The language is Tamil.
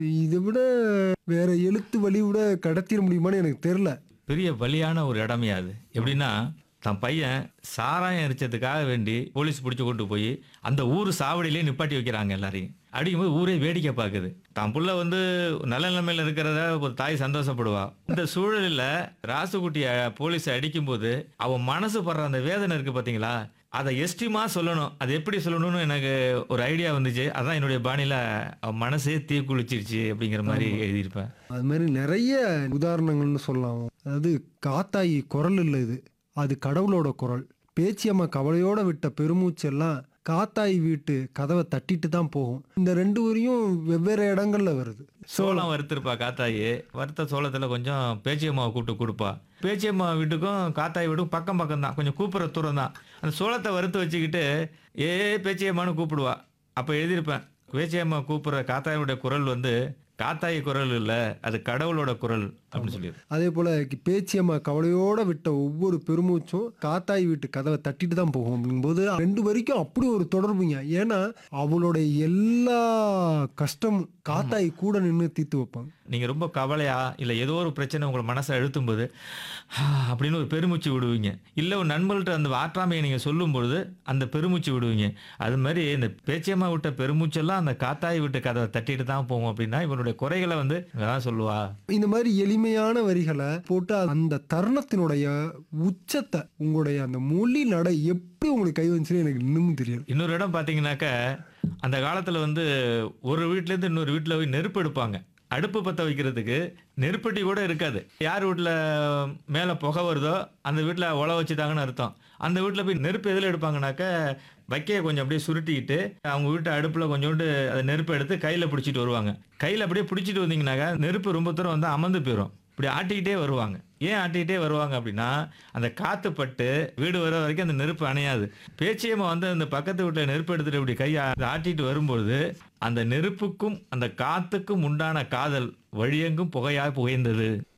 இதை விட வேற எழுத்து வழி விட கடத்திட முடியுமான்னு எனக்கு தெரில பெரிய வலியான ஒரு இடமே அது எப்படின்னா தன் பையன் சாராயம் எரிச்சதுக்காக வேண்டி போலீஸ் பிடிச்சி கொண்டு போய் அந்த ஊர் சாவடியிலே நிப்பாட்டி வைக்கிறாங்க எல்லாரையும் அடிக்கும்போது ஊரே வேடிக்கை பார்க்குது தான் புள்ள வந்து நல்ல நிலைமையில இருக்கிறத ஒரு தாய் சந்தோஷப்படுவா இந்த சூழலில் ராசுகுட்டியை போலீஸ் அடிக்கும்போது அவன் மனசு படுற அந்த வேதனை இருக்கு பார்த்தீங்களா அதை எஸ்டிமா சொல்லணும் அது எப்படி சொல்லணும்னு எனக்கு ஒரு ஐடியா வந்துச்சு அதான் என்னுடைய பாணியில் அவன் மனசே தீ குளிச்சிருச்சு அப்படிங்கிற மாதிரி எழுதியிருப்பேன் அது மாதிரி நிறைய உதாரணங்கள்னு சொல்லலாம் அதாவது காத்தாயி குரல் இல்லை இது அது கடவுளோட குரல் பேச்சியம்மா கவலையோட விட்ட பெருமூச்செல்லாம் காத்தாயி வீட்டு கதவை தட்டிட்டு தான் போகும் இந்த ரெண்டு வரியும் வெவ்வேறு இடங்கள்ல வருது சோளம் வறுத்திருப்பா காத்தாயி வறுத்த சோளத்துல கொஞ்சம் பேச்சியம்மாவை கூப்பிட்டு கொடுப்பா பேச்சியம்மா வீட்டுக்கும் காத்தாயி வீட்டுக்கும் பக்கம் பக்கம் தான் கொஞ்சம் கூப்பிட்ற தூரம் தான் அந்த சோளத்தை வறுத்து வச்சுக்கிட்டு ஏ பேச்சியம்மான்னு கூப்பிடுவா அப்போ எழுதியிருப்பேன் பேச்சியம்மா கூப்பிட்ற காத்தாயோட குரல் வந்து காத்தாயி குரல் இல்லை அது கடவுளோட குரல் அப்படின்னு சொல்லியிருக்கு அதே போல பேச்சியம்மா கவலையோட விட்ட ஒவ்வொரு பெருமூச்சும் காத்தாய் வீட்டு கதவை தட்டிட்டு தான் போகும் அப்படிங்கும்போது ரெண்டு வரைக்கும் அப்படி ஒரு தொடர்புங்க ஏன்னா அவளுடைய எல்லா கஷ்டமும் காத்தாய் கூட நின்று தீர்த்து வைப்பாங்க நீங்க ரொம்ப கவலையா இல்லை ஏதோ ஒரு பிரச்சனை உங்களை மனசை அழுத்தும் போது "ஆ" அப்படின்னு ஒரு பெருமூச்சு விடுவீங்க இல்லை ஒரு நண்பர்கள்ட்ட அந்த ஆற்றாமையை நீங்க சொல்லும் பொழுது அந்த பெருமூச்சு விடுவீங்க அது மாதிரி இந்த பேச்சியம்மா விட்ட பெருமூச்செல்லாம் அந்த காத்தாய் விட்டு கதவை தட்டிட்டு தான் போகும் அப்படின்னா இவனுடைய குறைகளை வந்து அதான் சொல்லுவா இந்த மாதிரி எளிமையான வரிகளை போட்டு அந்த தருணத்தினுடைய உச்சத்தை உங்களுடைய அந்த மொழி நடை எப்படி உங்களுக்கு கை வந்துச்சுன்னு எனக்கு இன்னமும் தெரியாது இன்னொரு இடம் பார்த்தீங்கன்னாக்க அந்த காலத்தில் வந்து ஒரு வீட்டிலேருந்து இன்னொரு வீட்டில் போய் நெருப்பு எடுப்பாங்க அடுப்பு பற்ற வைக்கிறதுக்கு நெருப்பட்டி கூட இருக்காது யார் வீட்டில் மேலே புகை வருதோ அந்த வீட்டில் உழ வச்சுட்டாங்கன்னு அர்த்தம் அந்த வீட்டில் போய் நெருப்பு எதில் எடுப்பாங்கனாக்க வைக்கையை கொஞ்சம் அப்படியே சுருட்டிக்கிட்டு அவங்க வீட்டு அடுப்பில் கொஞ்சோண்டு அதை நெருப்பு எடுத்து கையில் பிடிச்சிட்டு வருவாங்க கையில் அப்படியே பிடிச்சிட்டு வந்தீங்கன்னாக்கா நெருப்பு ரொம்ப தூரம் வந்து அமர்ந்து போயிடும் இப்படி ஆட்டிக்கிட்டே வருவாங்க ஏன் ஆட்டிக்கிட்டே வருவாங்க அப்படின்னா அந்த காத்து பட்டு வீடு வர வரைக்கும் அந்த நெருப்பு அணையாது பேச்சியம்மா வந்து அந்த பக்கத்து வீட்டில் நெருப்பு எடுத்துட்டு இப்படி கையை ஆட்டிட்டு வரும்பொழுது அந்த நெருப்புக்கும் அந்த காத்துக்கும் உண்டான காதல் வழியெங்கும் புகையாய் புகைந்தது